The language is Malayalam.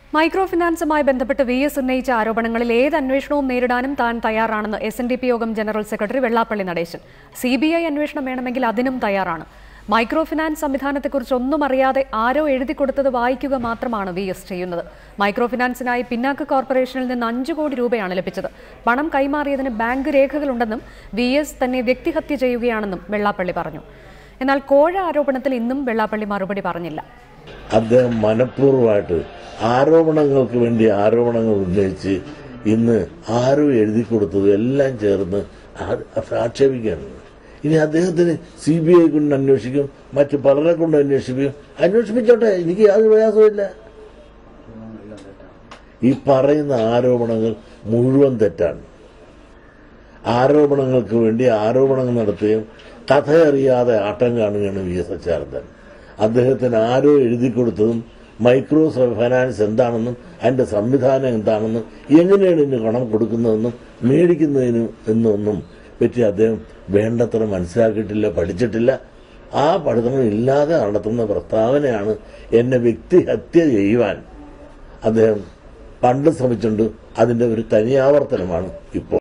മൈക്രോ ഫിനാൻസുമായി ബന്ധപ്പെട്ട് വി എസ് ഉന്നയിച്ച ആരോപണങ്ങളിൽ ഏത് അന്വേഷണവും നേരിടാനും താൻ തയ്യാറാണെന്ന് എസ് എൻ ഡി പി യോഗം general secretary Vellappally Natesan C B I അന്വേഷണം വേണമെങ്കിൽ അതിനും തയ്യാറാണ് മൈക്രോ ഫിനാൻസ് സംവിധാനത്തെക്കുറിച്ച് ഒന്നും അറിയാതെ ആരോ എഴുതി കൊടുത്തത് വായിക്കുക മാത്രമാണ് വി എസ് ചെയ്യുന്നത് മൈക്രോ ഫിനാൻസിനായി പിന്നാക്ക കോർപ്പറേഷനിൽ നിന്ന് അഞ്ചു കോടി രൂപയാണ് ലഭിച്ചത് പണം കൈമാറിയതിന് ബാങ്ക് രേഖകളുണ്ടെന്നും വി എസ് തന്നെ വ്യക്തിഹത്യ ചെയ്യുകയാണെന്നും വെള്ളാപ്പള്ളി പറഞ്ഞു എന്നാൽ കോഴ ആരോപണത്തിൽ ഇന്നും വെള്ളാപ്പള്ളി മറുപടി പറഞ്ഞില്ല അദ്ദേഹം മനഃപൂർവ്വമായിട്ട് ആരോപണങ്ങൾക്ക് വേണ്ടി ആരോപണങ്ങൾ ഉന്നയിച്ച് ഇന്ന് ആരോ എഴുതി കൊടുത്തത് എല്ലാം ചേർന്ന് ആ- ആക്ഷേപിക്കുകയാണ് ഇനി അദ്ദേഹത്തിന് സി ബി ഐ കൊണ്ട് അന്വേഷിക്കും മറ്റു പലരെ കൊണ്ട് അന്വേഷിക്കും അന്വേഷിപ്പിച്ചോട്ടെ എനിക്ക് യാതൊരു പ്രയാസമില്ല ഈ പറയുന്ന ആരോപണങ്ങൾ മുഴുവൻ തെറ്റാണ് ആരോപണങ്ങൾക്ക് വേണ്ടി ആരോപണങ്ങൾ നടത്തുകയും കഥയറിയാതെ ആട്ടം കാണുകയാണ് വി എസ് അച്യുതാനന്ദൻ അദ്ദേഹത്തിന് ആരോ എഴുതി കൊടുത്തതും മൈക്രോ ഫൈനാൻസ് എന്താണെന്നും അതിന്റെ സംവിധാനം എന്താണെന്നും എങ്ങനെയാണ് ഇതിന് പണം കൊടുക്കുന്നതെന്നും മേടിക്കുന്നതിന് എന്നൊന്നും പറ്റി അദ്ദേഹം വേണ്ടത്ര മനസ്സിലാക്കിയിട്ടില്ല പഠിച്ചിട്ടില്ല ആ പഠിത്തം ഇല്ലാതെ നടത്തുന്ന പ്രസ്താവനയാണ് എന്നെ വ്യക്തിഹത്യ ചെയ്യുവാൻ അദ്ദേഹം പണ്ട് ശ്രമിച്ചിട്ടുണ്ട് അതിന്റെ ഒരു തനിയാവർത്തനമാണ് ഇപ്പോൾ